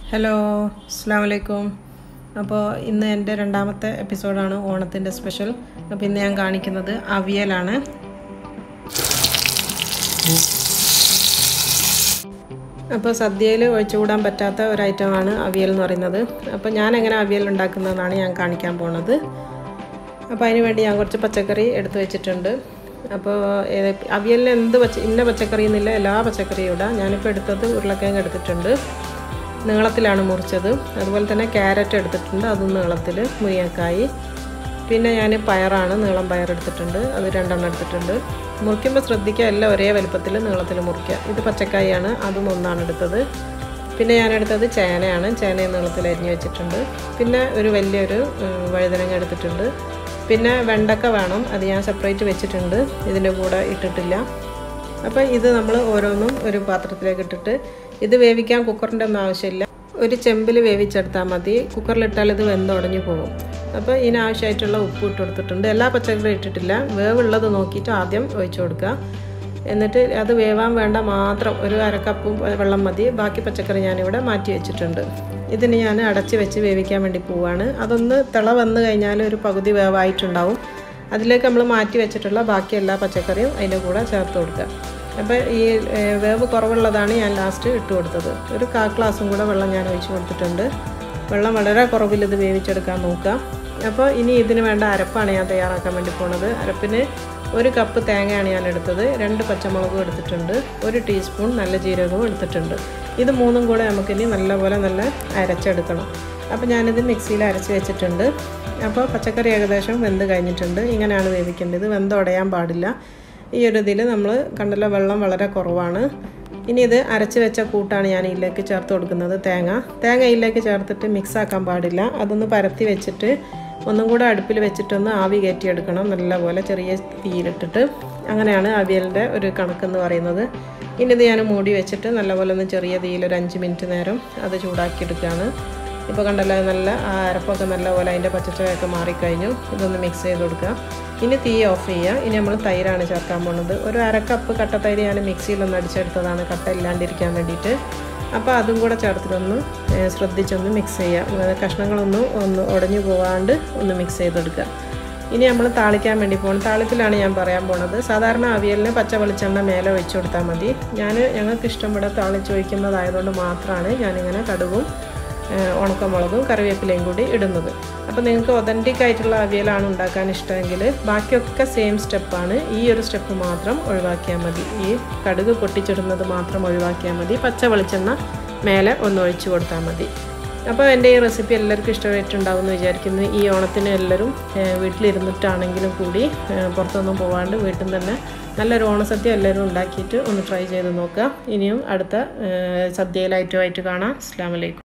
hello അസ്സാം വലൈക്കും അപ്പോൾ ഇന്ന് എൻ്റെ രണ്ടാമത്തെ എപ്പിസോഡാണ് ഓണത്തിൻ്റെ സ്പെഷ്യൽ അപ്പോൾ ഇന്ന് ഞാൻ കാണിക്കുന്നത് അവിയലാണ് അപ്പോൾ സദ്യയിൽ ഒഴിച്ചുകൂടാൻ പറ്റാത്ത ഒരു ഐറ്റമാണ് അവിയൽ എന്ന് പറയുന്നത് അപ്പോൾ ഞാൻ എങ്ങനെ അവിയൽ ഉണ്ടാക്കുന്നതെന്നാണ് ഞാൻ കാണിക്കാൻ പോണത് അപ്പോൾ അതിന് വേണ്ടി ഞാൻ കുറച്ച് പച്ചക്കറി എടുത്തു വെച്ചിട്ടുണ്ട് അപ്പോൾ അവിയലിന് എന്ത് പച്ച ഇന്ന പച്ചക്കറി എന്നില്ല എല്ലാ പച്ചക്കറിയും ഇടാം ഞാനിപ്പോൾ എടുത്തത് ഉരുളക്കിഴങ്ങ് എടുത്തിട്ടുണ്ട് നീളത്തിലാണ് മുറിച്ചത് അതുപോലെ തന്നെ ക്യാരറ്റ് എടുത്തിട്ടുണ്ട് അതും നീളത്തിൽ മുരിങ്ങക്കായി പിന്നെ ഞാൻ പയറാണ് നീളം പയർ എടുത്തിട്ടുണ്ട് അത് രണ്ടെണ്ണം എടുത്തിട്ടുണ്ട് മുറിക്കുമ്പോൾ ശ്രദ്ധിക്കുക എല്ലാം ഒരേ വലുപ്പത്തിൽ നീളത്തിൽ മുറിക്കുക ഇത് പച്ചക്കായാണ് അതും ഒന്നാണ് എടുത്തത് പിന്നെ ഞാൻ എടുത്തത് ചേനയാണ് ചേന നീളത്തിൽ അരിഞ്ഞ് വെച്ചിട്ടുണ്ട് പിന്നെ ഒരു വലിയൊരു വഴുതനങ്ങ എടുത്തിട്ടുണ്ട് പിന്നെ വെണ്ടക്ക വേണം അത് ഞാൻ സെപ്പറേറ്റ് വെച്ചിട്ടുണ്ട് ഇതിൻ്റെ കൂടെ ഇട്ടിട്ടില്ല അപ്പോൾ ഇത് നമ്മൾ ഓരോന്നും ഒരു പാത്രത്തിലേക്ക് ഇട്ടിട്ട് ഇത് വേവിക്കാൻ കുക്കറിൻ്റെ ഒന്നും ആവശ്യമില്ല ഒരു ചെമ്പിൽ വേവിച്ചെടുത്താൽ മതി കുക്കറിലിട്ടാൽ ഇത് വെന്തുടഞ്ഞു പോകും അപ്പോൾ ഇതിനാവശ്യമായിട്ടുള്ള ഉപ്പ് ഇട്ട് കൊടുത്തിട്ടുണ്ട് എല്ലാ പച്ചക്കറിയും ഇട്ടിട്ടില്ല വേവുള്ളത് നോക്കിയിട്ട് ആദ്യം ഒഴിച്ചു കൊടുക്കുക എന്നിട്ട് അത് വേവാൻ വേണ്ട മാത്രം ഒരു അരക്കപ്പും വെള്ളം മതി ബാക്കി പച്ചക്കറി ഞാനിവിടെ മാറ്റി വെച്ചിട്ടുണ്ട് ഇതിന് ഞാൻ അടച്ച് വെച്ച് വേവിക്കാൻ വേണ്ടി പോവാണ് അതൊന്ന് തിള വന്നു കഴിഞ്ഞാൽ ഒരു പകുതി വേവായിട്ടുണ്ടാവും അതിലേക്ക് നമ്മൾ മാറ്റി വെച്ചിട്ടുള്ള ബാക്കി എല്ലാ പച്ചക്കറിയും അതിൻ്റെ കൂടെ ചേർത്ത് കൊടുക്കുക അപ്പോൾ ഈ വേവ് കുറവുള്ളതാണ് ഞാൻ ലാസ്റ്റ് ഇട്ട് കൊടുത്തത് ഒരു കാ ഗ്ലാസും കൂടെ വെള്ളം ഞാൻ ഒഴിച്ച് കൊടുത്തിട്ടുണ്ട് വെള്ളം വളരെ കുറവിൽ ഇത് വേവിച്ചെടുക്കാൻ നോക്കുക അപ്പോൾ ഇനി ഇതിന് വേണ്ട അരപ്പാണ് ഞാൻ തയ്യാറാക്കാൻ വേണ്ടി പോണത് അരപ്പിന് ഒരു കപ്പ് തേങ്ങയാണ് ഞാൻ എടുത്തത് രണ്ട് പച്ചമുളകും എടുത്തിട്ടുണ്ട് ഒരു ടീസ്പൂൺ നല്ല ജീരകവും എടുത്തിട്ടുണ്ട് ഇത് മൂന്നും കൂടെ നമുക്കിനി നല്ലപോലെ നല്ല അരച്ചെടുക്കണം അപ്പോൾ ഞാനിത് മിക്സിയിൽ അരച്ച് വെച്ചിട്ടുണ്ട് അപ്പോൾ പച്ചക്കറി ഏകദേശം വെന്ത് കഴിഞ്ഞിട്ടുണ്ട് ഇങ്ങനെയാണ് വേവിക്കേണ്ടത് വെന്ത് ഉടയാൻ പാടില്ല ഈ ഒരു ഇതിൽ നമ്മൾ കണ്ടല്ലോ വെള്ളം വളരെ കുറവാണ് ഇനി ഇത് അരച്ച് വെച്ച കൂട്ടാണ് ഞാൻ ഇതിലേക്ക് ചേർത്ത് കൊടുക്കുന്നത് തേങ്ങ തേങ്ങ ഇതിലേക്ക് ചേർത്തിട്ട് മിക്സ് ആക്കാൻ പാടില്ല അതൊന്ന് പരത്തി വെച്ചിട്ട് ഒന്നും കൂടെ അടുപ്പിൽ വെച്ചിട്ടൊന്ന് ആവി കയറ്റിയെടുക്കണം നല്ലപോലെ ചെറിയ തീയിലിട്ടിട്ട് അങ്ങനെയാണ് അവിയലിൻ്റെ ഒരു കണക്കെന്ന് പറയുന്നത് ഇനി ഇത് ഞാൻ മൂടി വെച്ചിട്ട് നല്ലപോലെ ഒന്ന് ചെറിയ തീയിൽ ഒരു അഞ്ച് മിനിറ്റ് നേരം അത് ചൂടാക്കിയെടുക്കുകയാണ് ഇപ്പോൾ കണ്ടല്ലോ നല്ല ആ അരപ്പൊക്കെ നല്ലപോലെ അതിൻ്റെ പച്ചച്ചവയൊക്കെ മാറിക്കഴിഞ്ഞു ഇതൊന്ന് മിക്സ് ചെയ്ത് കൊടുക്കുക ഇനി തീ ഓഫ് ചെയ്യുക ഇനി നമ്മൾ തൈരാണ് ചേർക്കാൻ പോകുന്നത് ഒരു അര കപ്പ് കട്ട തൈര് ഞാൻ മിക്സിയിലൊന്ന് അടിച്ചെടുത്തതാണ് കട്ട ഇല്ലാണ്ടിരിക്കാൻ വേണ്ടിയിട്ട് അപ്പോൾ അതും കൂടെ ചേർത്തിട്ടൊന്ന് ശ്രദ്ധിച്ചൊന്ന് മിക്സ് ചെയ്യുക കഷ്ണങ്ങളൊന്നും ഒന്ന് ഉടഞ്ഞു പോകാണ്ട് ഒന്ന് മിക്സ് ചെയ്തെടുക്കുക ഇനി നമ്മൾ താളിക്കാൻ വേണ്ടി പോകണം താളിപ്പിലാണ് ഞാൻ പറയാൻ പോണത് സാധാരണ അവിയലിന് പച്ച വെളിച്ചെണ്ണ മേലെ ഒഴിച്ചു കൊടുത്താൽ മതി ഞാൻ ഞങ്ങൾക്ക് ഇഷ്ടം ഇവിടെ താളിച്ച് ഒഴിക്കുന്നതായതുകൊണ്ട് മാത്രമാണ് ഞാനിങ്ങനെ കടുകും ഉണക്കമുളകും കറിവേപ്പിലയും കൂടി ഇടുന്നത് അപ്പോൾ നിങ്ങൾക്ക് ഒതൻറ്റിക് ആയിട്ടുള്ള അവിയലാണ് ഉണ്ടാക്കാൻ ഇഷ്ടമെങ്കിൽ ബാക്കിയൊക്കെ സെയിം സ്റ്റെപ്പാണ് ഈ ഒരു സ്റ്റെപ്പ് മാത്രം ഒഴിവാക്കിയാൽ മതി ഈ കടുക് പൊട്ടിച്ചിടുന്നത് മാത്രം ഒഴിവാക്കിയാൽ മതി പച്ച വെളിച്ചെണ്ണ മേലെ ഒന്ന് ഒഴിച്ചു കൊടുത്താൽ മതി അപ്പോൾ എൻ്റെ ഈ റെസിപ്പി എല്ലാവർക്കും ഇഷ്ടമായിട്ടുണ്ടാവും എന്ന് വിചാരിക്കുന്നു ഈ ഓണത്തിന് എല്ലാവരും വീട്ടിലിരുന്നിട്ടാണെങ്കിലും കൂടി പുറത്തൊന്നും പോകാണ്ട് വീട്ടിൽ നിന്ന് തന്നെ നല്ലൊരു ഓണസദ്യ എല്ലാവരും ഉണ്ടാക്കിയിട്ട് ഒന്ന് ട്രൈ ചെയ്ത് നോക്കുക ഇനിയും അടുത്ത സദ്യയിലായിട്ടുമായിട്ട് കാണാം അസ്സാം വലൈക്കും